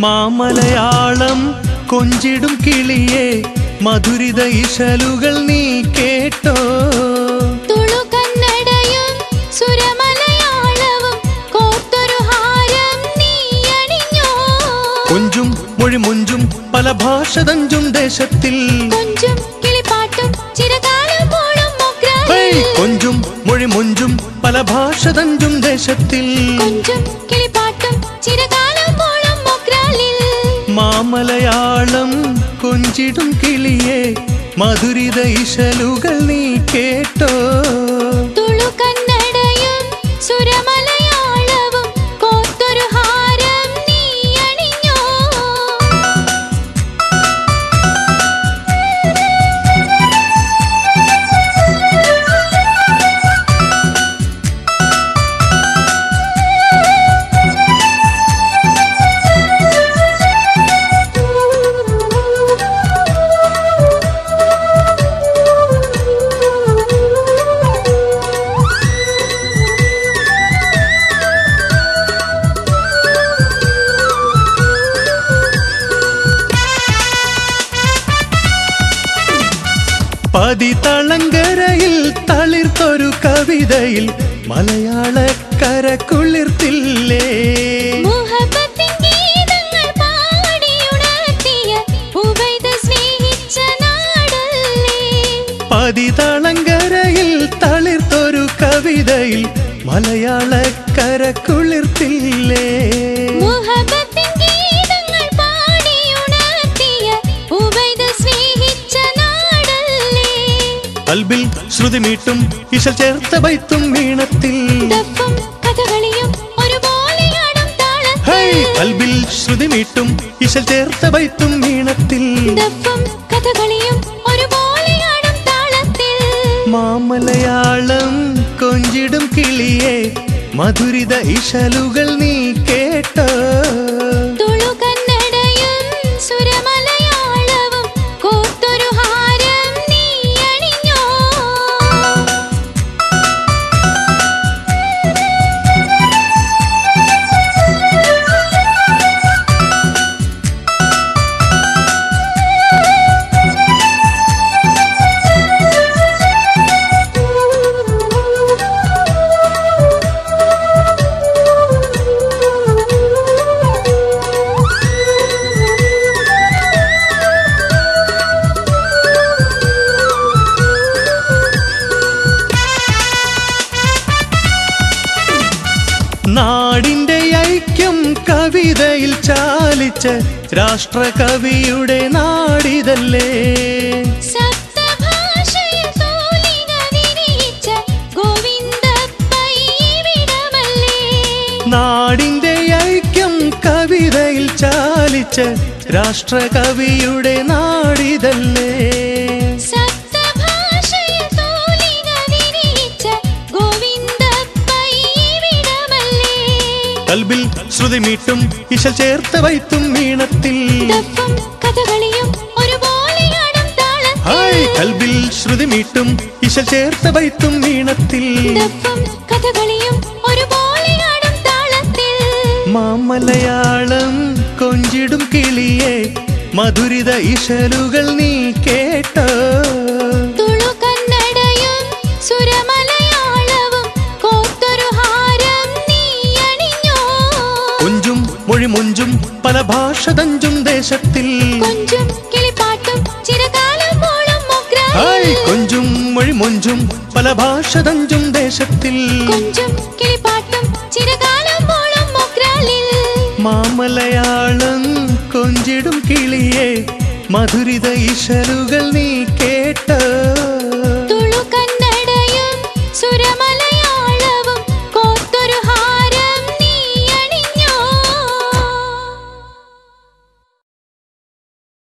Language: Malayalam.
മാമലയാളം കൊഞ്ചിടും കിളിയെ മധുരിത ഇശലുകൾ നീ കേട്ടോ തുളു കന്നഡയും സുരമലയാളവും കോർത്തൊരു ഹാരം നീ അണിഞ്ഞോ കൊഞ്ചും മൊഴിമുഞ്ചും പല ഭാഷ തഞ്ചും ദേശത്തിൽ കൊഞ്ചും കിളിപ്പാട്ടും ചിരകാലം പോളും ഹേയ്! മൊഗ്രാലിൽ കൊഞ്ചും മൊഴിമുഞ്ചും പല ഭാഷ തഞ്ചും ദേശത്തിൽ കൊഞ്ചും കിളിപ്പാട്ടും ചിരകാലം പോളും മൊഗ്രാലിൽ മാമലയാളം കൊഞ്ചിടും കിളിയെ മധുരിത ഇശലുകൾ നീ കേട്ടോ തുളു കന്നഡയും സുരമലയാളവും കോർത്തൊരു ഹാരം നീ അണിഞ്ഞോ പതിതളങ്കരയിൽ തളിർത്തൊരു കവിതയിൽ മലയാളക്കര കുളിർത്തില്ലേ മുഹബത്തിൻ ഗീതങ്ങൾ പാടിയുണർത്തിയ ഉബൈദ സ്നേഹിച്ച നാടല്ലേ പതിതളങ്കരയിൽ തളിർത്തൊരു കവിതയിൽ മലയാളക്കര കുളിർത്തില്ലേ മുഹബത്തിൻ ഗീതങ്ങൾ പാടിയുണർത്തിയ ഉബൈദ സ്നേഹിച്ച നാടല്ലേ കൽബിൽ ശ്രുതിമീട്ടും ഇശൽ ചേർത്ത ബൈത്തും വീണത്തിൽ ദഫും കഥകളിയും ഒരുപോലെയാടും ഹൈ താളത്തിൽ കൽബിൽ ശ്രുതിമീട്ടും ഇശൽ ചേർത്ത ബൈത്തും വീണത്തിൽ ദഫും കഥകളിയും ഒരുപോലെയാടും താളത്തിൽ മാമലയാളം കൊഞ്ചിടും കിളിയെ മധുരിത ഇശലുകൾ നീ കേട്ടോ തുളു കന്നഡയും സുരമലയാളവും കോർത്തൊരു ഹാരം നീ അണിഞ്ഞോ നാടിന്റെ ഐക്യം കവിതയിൽ ചാലിച്ച രാഷ്ട്രകവിയുടെ നാടിതല്ലേ സപ്തഭാഷയിൽ തൂലിക വിരിയിച്ച ഗോവിന്ദപ്പയ്യവിടമല്ലേ നാടിന്റെ ഐക്യം കവിതയിൽ ചാലിച്ച രാഷ്ട്രകവിയുടെ നാടിതല്ലേ സപ്തഭാഷയിൽ തൂലിക വിരിയിച്ച ഗോവിന്ദപ്പയ്യവിടമല്ലേ കൽബിൽ ശ്രുതിമീട്ടും ഇശൽ ചേർത്ത വൈത്തും വീണത്തിൽ ദഫും കഥകളിയും ഒരുപോലെയാടും ഹായ് താളത്തിൽ കൽബിൽ ശ്രുതിമീട്ടും ഇശൽ ചേർത്ത വൈത്തും വീണത്തിൽ ദഫും കഥകളിയും ഒരുപോലെയാടും താളത്തിൽ മാമലയാളം കൊഞ്ചിടും കിളിയെ മധുരിത ഇശലുകൾ നീ കേട്ടോ തുളു കന്നഡയും സുരമലയാളവും കോർത്തൊരു ഹാരം നീ അണിഞ്ഞോ കൊഞ്ചും മൊഴിമുഞ്ചും പല ഭാഷ തഞ്ചും ദേശത്തിൽ കൊഞ്ചും കിളിപ്പാട്ടും ചിരകാലം പോളും ഹായ് മൊഗ്രാലിൽ കൊഞ്ചും മൊഴിമുഞ്ചും പല ഭാഷ തഞ്ചും ദേശത്തിൽ കൊഞ്ചും കിളിപ്പാട്ടും ചിരകാലം പോളും മൊഗ്രാലിൽ മാമലയാളം കൊഞ്ചിടും കിളിയെ മധുരിത ഇശലുകൾ നീ കേട്ടോ